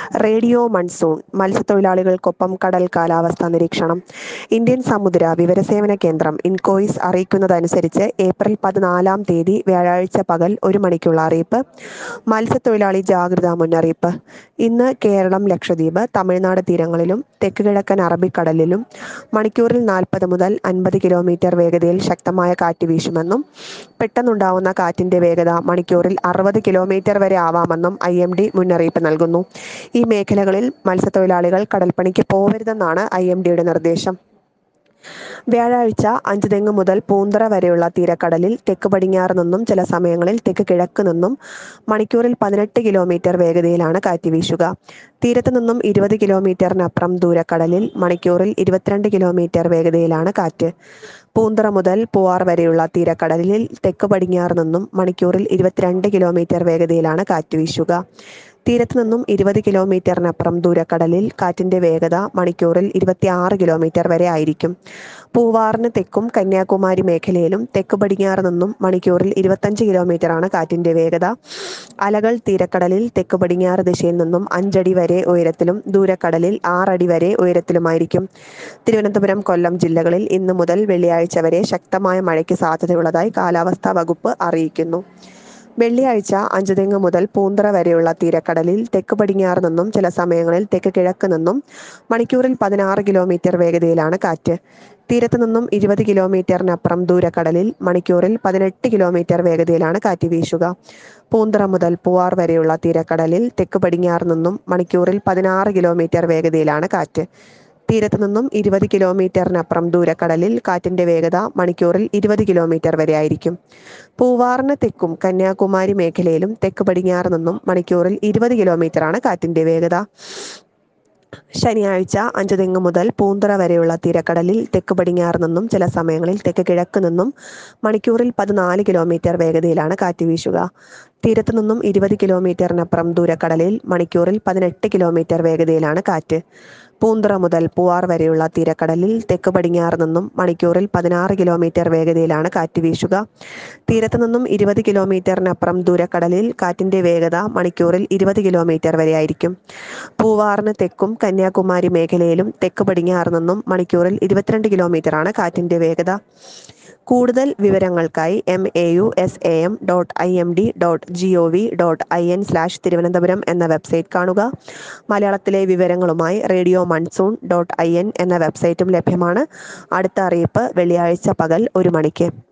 radio monsoon മത്സ്യത്തൊഴിലാളികൾക്കൊപ്പം കടൽ കാലാവസ്ഥാ നിരീക്ഷണം ഇന്ത്യൻ സമുദ്ര വിവരസേവന കേന്ദ്രം ഇൻകോയിസ് അറിയിക്കുന്നതനുസരിച്ച് ഏപ്രിൽ പതിനാലാം തീയതി വ്യാഴാഴ്ച പകൽ ഒരു മണിക്കുള്ള അറിയിപ്പ് മത്സ്യത്തൊഴിലാളി ജാഗ്രതാ മുന്നറിയിപ്പ് ഇന്ന് കേരളം ലക്ഷദ്വീപ് തമിഴ്നാട് തീരങ്ങളിലും തെക്ക് കിഴക്കൻ അറബിക്കടലിലും മണിക്കൂറിൽ നാൽപ്പത് മുതൽ അൻപത് കിലോമീറ്റർ വേഗതയിൽ ശക്തമായ കാറ്റ് വീശുമെന്നും പെട്ടെന്നുണ്ടാവുന്ന കാറ്റിന്റെ വേഗത മണിക്കൂറിൽ അറുപത് കിലോമീറ്റർ വരെ ആവാമെന്നും ഐ എം ഡി മുന്നറിയിപ്പ് നൽകുന്നു ഈ മേഖലകളിൽ മത്സ്യത്തൊഴിലാളികൾ കടൽപ്പണിക്ക് പോവരുതെന്നാണ് ഐ എം ഡിയുടെ നിർദ്ദേശം വ്യാഴാഴ്ച അഞ്ചുതെങ്ങ് മുതൽ പൂന്തറ വരെയുള്ള തീരക്കടലിൽ തെക്ക് പടിഞ്ഞാറ് നിന്നും ചില സമയങ്ങളിൽ തെക്ക് കിഴക്ക് നിന്നും മണിക്കൂറിൽ പതിനെട്ട് കിലോമീറ്റർ വേഗതയിലാണ് കാറ്റ് വീശുക തീരത്ത് നിന്നും ഇരുപത് കിലോമീറ്ററിനപ്പുറം ദൂരക്കടലിൽ മണിക്കൂറിൽ ഇരുപത്തിരണ്ട് കിലോമീറ്റർ വേഗതയിലാണ് കാറ്റ് പൂന്തറ മുതൽ പൂവാർ വരെയുള്ള തീരക്കടലിൽ തെക്ക് പടിഞ്ഞാറ് നിന്നും മണിക്കൂറിൽ ഇരുപത്തിരണ്ട് കിലോമീറ്റർ വേഗതയിലാണ് കാറ്റ് വീശുക തീരത്ത് നിന്നും ഇരുപത് കിലോമീറ്ററിനപ്പുറം ദൂരക്കടലിൽ കാറ്റിന്റെ വേഗത മണിക്കൂറിൽ ഇരുപത്തിയാറ് കിലോമീറ്റർ വരെ ആയിരിക്കും പൂവാറിന് തെക്കും കന്യാകുമാരി മേഖലയിലും തെക്ക് പടിഞ്ഞാറ് നിന്നും മണിക്കൂറിൽ ഇരുപത്തഞ്ച് കിലോമീറ്ററാണ് കാറ്റിന്റെ വേഗത അലകൾ തീരക്കടലിൽ തെക്ക് പടിഞ്ഞാറ് ദിശയിൽ നിന്നും അഞ്ചടി വരെ ഉയരത്തിലും ദൂരക്കടലിൽ ആറടി വരെ ഉയരത്തിലുമായിരിക്കും തിരുവനന്തപുരം കൊല്ലം ജില്ലകളിൽ ഇന്നു മുതൽ വെള്ളിയാഴ്ച വരെ ശക്തമായ മഴയ്ക്ക് സാധ്യതയുള്ളതായി കാലാവസ്ഥാ വകുപ്പ് അറിയിക്കുന്നു വെള്ളിയാഴ്ച അഞ്ചുതെങ്ങ് മുതൽ പൂന്തറ വരെയുള്ള തീരക്കടലിൽ തെക്ക് പടിഞ്ഞാറ് നിന്നും ചില സമയങ്ങളിൽ തെക്ക് കിഴക്ക് നിന്നും മണിക്കൂറിൽ പതിനാറ് കിലോമീറ്റർ വേഗതയിലാണ് കാറ്റ് തീരത്ത് നിന്നും ഇരുപത് കിലോമീറ്ററിനപ്പുറം ദൂരക്കടലിൽ മണിക്കൂറിൽ പതിനെട്ട് കിലോമീറ്റർ വേഗതയിലാണ് കാറ്റ് വീശുക പൂന്തറ മുതൽ പൂവാർ വരെയുള്ള തീരക്കടലിൽ തെക്ക് പടിഞ്ഞാറ് നിന്നും മണിക്കൂറിൽ പതിനാറ് കിലോമീറ്റർ വേഗതയിലാണ് കാറ്റ് തീരത്ത് നിന്നും ഇരുപത് കിലോമീറ്ററിനപ്പുറം ദൂരക്കടലിൽ കാറ്റിന്റെ വേഗത മണിക്കൂറിൽ ഇരുപത് കിലോമീറ്റർ വരെ ആയിരിക്കും പൂവാറിന് തെക്കും കന്യാകുമാരി മേഖലയിലും തെക്ക് പടിഞ്ഞാറ് നിന്നും മണിക്കൂറിൽ ഇരുപത് കിലോമീറ്ററാണ് കാറ്റിന്റെ വേഗത ശനിയാഴ്ച അഞ്ചുതെങ്ങ് മുതൽ പൂന്തറ വരെയുള്ള തീരക്കടലിൽ തെക്ക് പടിഞ്ഞാറ് നിന്നും ചില സമയങ്ങളിൽ തെക്ക് കിഴക്ക് നിന്നും മണിക്കൂറിൽ പതിനാല് കിലോമീറ്റർ വേഗതയിലാണ് കാറ്റ് വീശുക തീരത്ത് നിന്നും ഇരുപത് കിലോമീറ്ററിനപ്പുറം ദൂരക്കടലിൽ മണിക്കൂറിൽ പതിനെട്ട് കിലോമീറ്റർ വേഗതയിലാണ് കാറ്റ് പൂന്തറ മുതൽ പൂവാർ വരെയുള്ള തീരക്കടലിൽ തെക്ക് പടിഞ്ഞാറ് നിന്നും മണിക്കൂറിൽ പതിനാറ് കിലോമീറ്റർ വേഗതയിലാണ് കാറ്റ് വീശുക തീരത്ത് നിന്നും ഇരുപത് കിലോമീറ്ററിനപ്പുറം ദൂരക്കടലിൽ കാറ്റിന്റെ വേഗത മണിക്കൂറിൽ ഇരുപത് കിലോമീറ്റർ വരെ ആയിരിക്കും പൂവാറിന് തെക്കും കന്യാകുമാരി മേഖലയിലും തെക്ക് പടിഞ്ഞാറ് നിന്നും മണിക്കൂറിൽ ഇരുപത്തിരണ്ട് കിലോമീറ്ററാണ് കാറ്റിന്റെ വേഗത കൂടുതൽ വിവരങ്ങൾക്കായി M A U S A M dot I M D dot G O V dot I N slash Thiruvananthapuram എന്ന വെബ്സൈറ്റ് കാണുക മലയാളത്തിലെ വിവരങ്ങളുമായി radio monsoon dot I N എന്ന വെബ്സൈറ്റും ലഭ്യമാണ് അടുത്ത അറിയിപ്പ് വെള്ളിയാഴ്ച പകൽ ഒരു മണിക്ക്